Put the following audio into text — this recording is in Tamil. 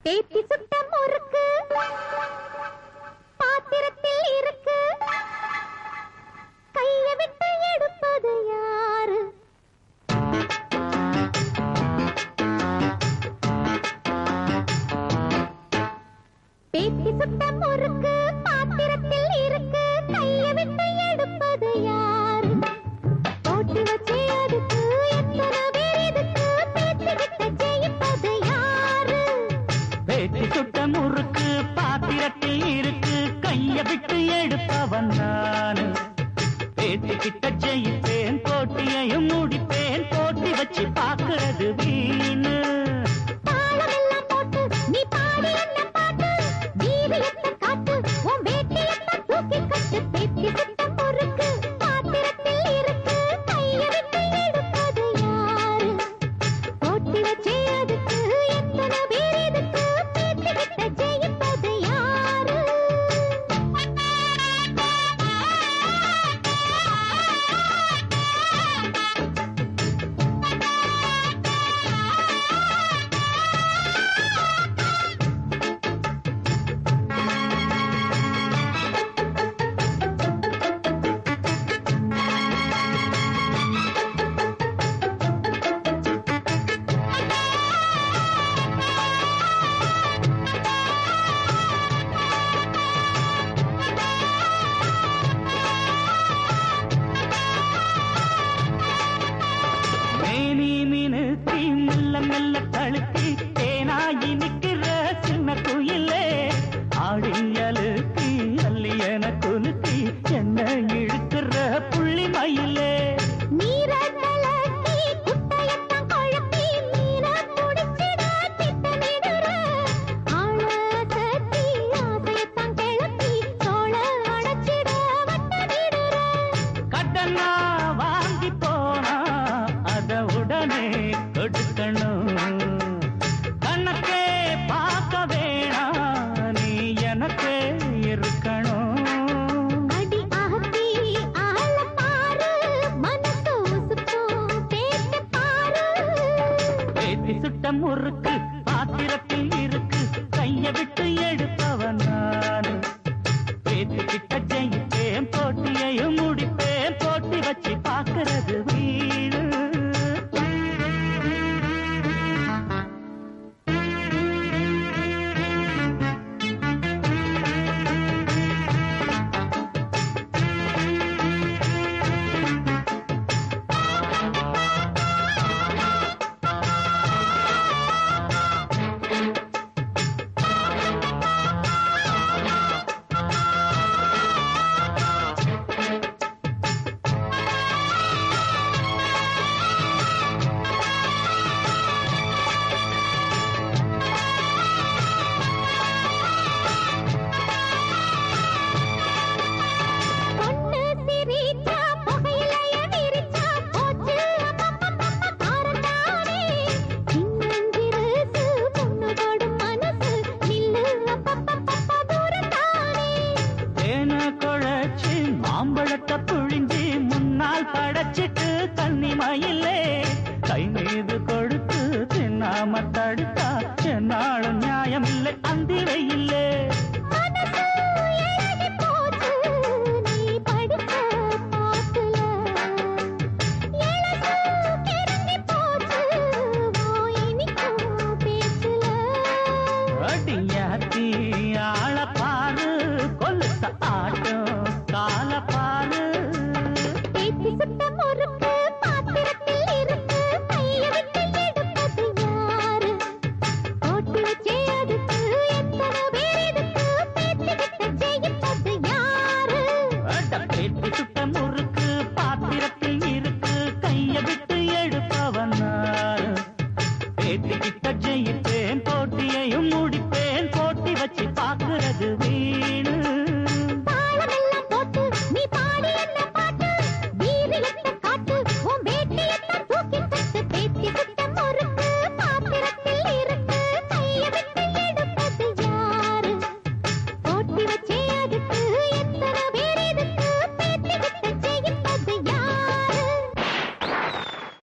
தேத்தி சுட்ட முறுக்கு பாத்திரத்தில் இருக்கு கைய விட்டு எடுப்பது யாரு பேத்தி சுட்ட முறுக்கு பாத்திரத்தில் இருக்கு கைய விட்டு எடுப்பது யாரு போட்டு வச்சே அதுக்கு எத்தனை பேர் இதுக்கு பேத்திக்கிட்ட ஜெயிப்பது யாரு பேட்டி சுட்ட முறுக்கு பாத்திரத்தில் இருக்கு கைய விட்டு எடுப்பவன் நானு பேட்டி கிட்ட ஜெயிப்பேன் போட்டியையும் முடிப்பேன் போட்டி வச்சு பாக்குறது வீணு தாளமெல்லாம் போட்டு நீ பாடி என்ன பாட்டு வீரியத்தை காட்டு உன் வேட்டியத்தை தூக்கி கட்டு பேத்தி சுட்ட முறுக்கு பாத்திரத்தில் இருக்கு கைய விட்டு எடுப்பது யாரு போட்டி வச்சே அதுக்கு எத்தனை பேர் இதுக்கு பேத்திக்கிட்ட ஜெயிப்பது யாரு மேனி மினுத்தி மெல்ல மெல்ல தழுத்தி தேனாயி நிக்கிற சின்ன குயிலே ஆடியலுக்கு அல்லியன குலுக்கி என்ன இழுக்கிற புள்ளி மயிலே நீரை கலக்கி குட்டையத்தான் குழப்பி மீனை புடிச்சிட திட்டமிடுற. ஆள தட்டி ஆசையத்தான் கிளப்பி தோள அடைச்சிட வட்டமிடுற. கடனா வாங்கி போனா அத உடனே கொடுக்கணும் கணக்கே பார்க்க வேணாம் நீ எனக்கே இருக்கணும் அடி ஆத்தி ஆள பாரு, மனசு உசுப்பும் பேச்ச பாரு. பேத்தி சுட்ட முறுக்கு பாத்திரத்தில் இருக்கு கைய விட்டு எடுப்பவன் நானு பேத்தி கிட்ட ஜெயிப்பேன் போட்டியையும் முடிப்பேன் போட்டி வச்சு பாக்குறது வீடு பொண்ணு சிரிச்சா புகையிலைய விரிச்சா போச்சு அப்பப்பப்பப்ப காரத்தானே. சின்னஞ்சிறுசு பொண்ணு தொடும் மனசு நில்லு அப்பப்பப்பப்ப தூரத்தானே. தேன குழைச்சு மாம்பழத்தை புழிஞ்சு முன்னால் படைச்சிட்டு தண்ணி மயிலே கை மீது கொடுத்து தின்னாம தடுத்தா என்னாலும் நியாயம் இல்லை அந்தி வெயில்லே மனசு இழகி போச்சு நீ படிச்ச பாட்டுல. எழசு கிறங்கி போச்சு உன் இனிக்கும் பேச்சுல. அடியாத்தி ஆள பாரு கொலுத்த ஆட்டம் கால பாரு பேத்தி சுட்ட முறுக்கு பாத்திரத்தில் இருக்கு கைய விட்டு எடுப்பது யாரு போட்டு வச்சே அதுக்கு எத்தனை பேர் இதுக்கு பேத்திக்கிட்ட ஜெயிப்பது யாரு அட பேத்தி சுட்ட முறுக்கு பாத்திரத்தில் இருக்கு கைய விட்டு எடுப்பவன் நானு. பேத்தி கிட்ட ஜெயிப்பேன் போட்டியையும் முடிப்பேன் போட்டி வச்சு பாக்குறது வீண்